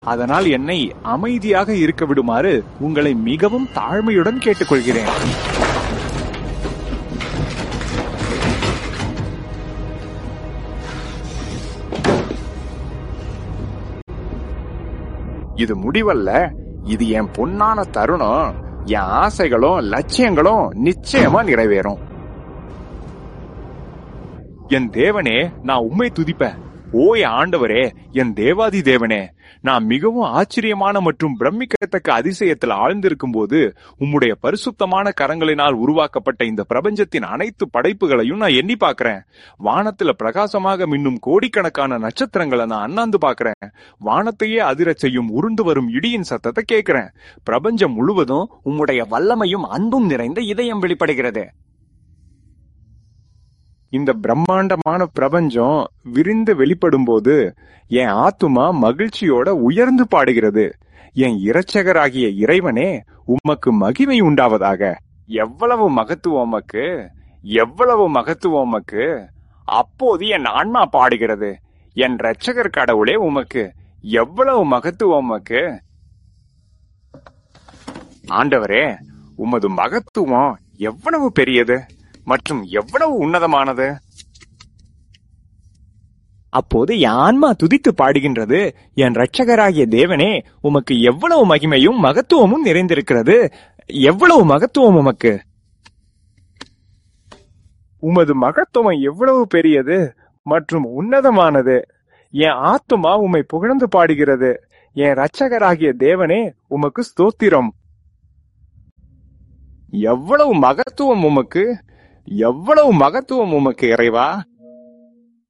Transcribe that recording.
அதனால் என்னை அமைதியாக இருக்க விடுமாறு உங்களை மிகவும் தாழ்மையுடன் கேட்டுக்கொள்கிறேன் இது முடிவல்ல இது என் பொன்னான தருணம் என் ஆசைகளும் லட்சியங்களும் நிச்சயமா நிறைவேறும் என் தேவனே நான் உம்மை துதிப்பேன் ஓ என் ஆண்டவரே என் தேவாதி தேவனே நான் மிகவும் ஆச்சரியமான மற்றும் பிரமிக்கத்தக்க அதிசயத்தில் ஆழ்ந்திருக்கும் போது உம்முடைய பரிசுத்தமான கரங்களினால் உருவாக்கப்பட்ட இந்த பிரபஞ்சத்தின் அனைத்து படைப்புகளையும் நான் எண்ணி பார்க்கிறேன் வானத்துல பிரகாசமாக மின்னும் கோடிக்கணக்கான நட்சத்திரங்களை நான் அண்ணாந்து பார்க்கிறேன் வானத்தையே அதிரச் செய்யும் உருண்டு வரும் இடியின் சத்தத்தை கேட்கிறேன் பிரபஞ்சம் முழுவதும் உம்முடைய வல்லமையும் அன்பும் நிறைந்த இதயம் வெளிப்படுகிறது இந்த பிரம்மாண்டமான பிரபஞ்சம் விரிந்து வெளிப்படும் போது என் ஆத்துமா மகிழ்ச்சியோட உயர்ந்து பாடுகிறது என் இரட்சகராகிய இறைவனே உமக்கு மகிமை உண்டாவதாக எவ்வளவு மகத்துவம் உமக்கு எவ்வளவு மகத்துவம் உமக்கு அப்போது என் ஆன்மா பாடுகிறது என் இரட்சகர் கடவுளே உமக்கு எவ்வளவு மகத்துவம் உமக்கு ஆண்டவரே உமது மகத்துவம் எவ்வளவு பெரியது மற்றும் எவ்வளவு உன்னதமானது அப்போது என் ஆன்மா துதித்து பாடுகின்றது என் இரட்சகராகிய தேவனே உமக்கு எவ்வளவு மகிமையும் மகத்துவமும் நிறைந்திருக்கிறது எவ்வளவு மகத்துவம் உமக்கு உமது மகத்துவம் எவ்வளவு பெரியது மற்றும் உன்னதமானது என் ஆத்துமா உம்மை புகழ்ந்து பாடுகிறது என் இரட்சகராகிய தேவனே உமக்கு ஸ்தோத்திரம் எவ்வளவு மகத்துவம் உமக்கு எவ்வளவு மகத்துவம் உமக்கு இறைவா